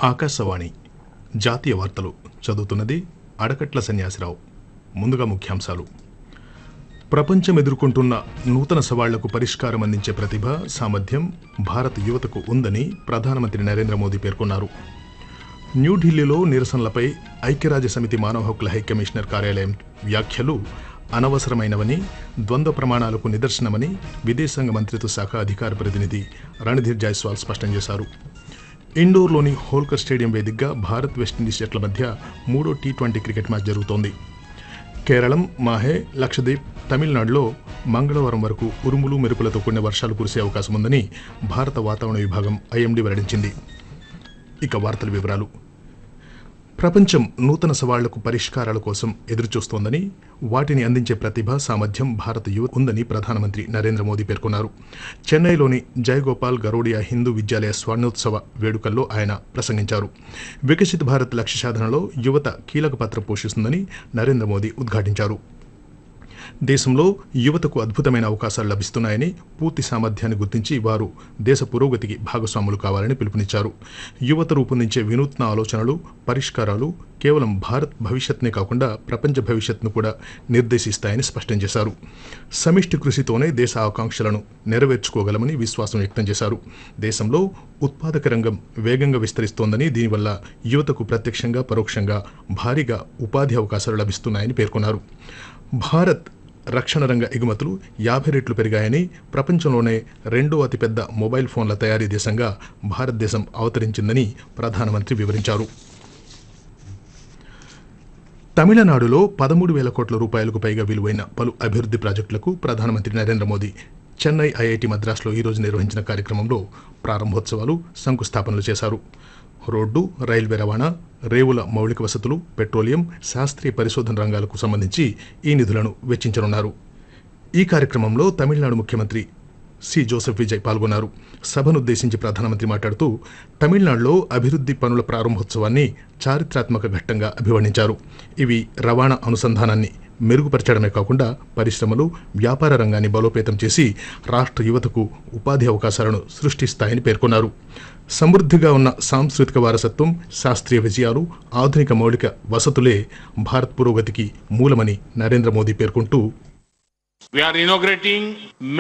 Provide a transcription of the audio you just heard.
ఆకాశవాణి జాతీయ వార్తలు చదువుతున్నది అడకట్ల సన్యాసిరావు ముందుగా ముఖ్యాంశాలు ప్రపంచం ఎదుర్కొంటున్న నూతన సవాళ్లకు పరిష్కారం అందించే ప్రతిభ సామర్థ్యం భారత యువతకు ఉందని ప్రధానమంత్రి నరేంద్ర మోదీ పేర్కొన్నారు న్యూఢిల్లీలో నిరసనలపై ఐక్యరాజ్య సమితి మానవ హక్కుల హై కమిషనర్ కార్యాలయం వ్యాఖ్యలు అనవసరమైనవని ద్వంద్వ ప్రమాణాలకు నిదర్శనమని విదేశాంగ మంత్రిత్వ శాఖ అధికార ప్రతినిధి రణధీర్ జైస్వాల్ స్పష్టం చేశారు ఇండోర్లోని హోల్కర్ స్టేడియం వేదికగా భారత్ వెస్టిండీస్ జట్ల మధ్య మూడో టీ ట్వంటీ క్రికెట్ మ్యాచ్ జరుగుతోంది కేరళం మాహే లక్షద్వీప్ తమిళనాడులో మంగళవారం వరకు ఉరుములు మెరుపులతో కూడిన వర్షాలు కురిసే అవకాశం ఉందని భారత వాతావరణ విభాగం ఐఎండీ వెల్లడించింది ఇక వార్తల వివరాలు ప్రపంచం నూతన సవాళ్లకు పరిష్కారాల కోసం ఎదురుచూస్తోందని వాటిని అందించే ప్రతిభ సామర్థ్యం భారత యువ ఉందని ప్రధానమంత్రి నరేంద్ర మోదీ పేర్కొన్నారు చెన్నైలోని జయగోపాల్ గరోడియా హిందూ విద్యాలయ స్వర్ణోత్సవ వేడుకల్లో ఆయన ప్రసంగించారు వికసిత్ భారత్ లక్ష్య సాధనలో యువత కీలక పాత్ర పోషిస్తుందని నరేంద్ర మోదీ ఉద్ఘాటించారు దేశంలో యువతకు అద్భుతమైన అవకాశాలు లభిస్తున్నాయని పూర్తి సామర్థ్యాన్ని గుర్తించి వారు దేశ పురోగతికి భాగస్వాములు కావాలని పిలుపునిచ్చారు యువత రూపొందించే వినూత్న ఆలోచనలు పరిష్కారాలు కేవలం భారత్ భవిష్యత్నే కాకుండా ప్రపంచ భవిష్యత్తును కూడా నిర్దేశిస్తాయని స్పష్టం చేశారు సమిష్టి కృషితోనే దేశ ఆకాంక్షలను నెరవేర్చుకోగలమని విశ్వాసం వ్యక్తం చేశారు దేశంలో ఉత్పాదక రంగం వేగంగా విస్తరిస్తోందని దీనివల్ల యువతకు ప్రత్యక్షంగా పరోక్షంగా భారీగా ఉపాధి అవకాశాలు లభిస్తున్నాయని పేర్కొన్నారు భారత్ రక్షణ రంగ ఎగుమతులు యాభై రెట్లు పెరిగాయని ప్రపంచంలోనే రెండో అతిపెద్ద మొబైల్ ఫోన్ల తయారీ దేశంగా భారతదేశం అవతరించిందని ప్రధానమంత్రి వివరించారు తమిళనాడులో పదమూడు వేల కోట్ల రూపాయలకు పైగా విలువైన పలు అభివృద్ధి ప్రాజెక్టులకు ప్రధానమంత్రి నరేంద్ర మోదీ చెన్నై ఐఐటి మద్రాసులో ఈరోజు నిర్వహించిన కార్యక్రమంలో ప్రారంభోత్సవాలు శంకుస్థాపనలు చేశారు రోడ్డు రైల్వే రవాణా రేవుల మౌలిక వసతులు పెట్రోలియం శాస్త్రీయ పరిశోధన రంగాలకు సంబంధించి ఈ నిధులను వెచ్చించనున్నారు ఈ కార్యక్రమంలో తమిళనాడు ముఖ్యమంత్రి సి జోసెఫ్ విజయ్ పాల్గొన్నారు సభనుద్దేశించి ప్రధానమంత్రి మాట్లాడుతూ తమిళనాడులో అభివృద్ధి పనుల ప్రారంభోత్సవాన్ని చారిత్రాత్మక ఘట్టంగా అభివర్ణించారు ఇవి రవాణా అనుసంధానాన్ని మెరుగుపరచడమే కాకుండా పరిశ్రమలు వ్యాపార రంగాన్ని బలోపేతం చేసి రాష్ట్ర యువతకు ఉపాధి అవకాశాలను సృష్టిస్తాయని పేర్కొన్నారు సమృద్ధిగా ఉన్న సాంస్కృతిక వారసత్వం శాస్త్రీయ విజయాలు ఆధునిక మౌలిక వసతులే భారత్ పురోగతికి మూలమని నరేంద్ర మోదీ పేర్కొంటూ We are inaugurating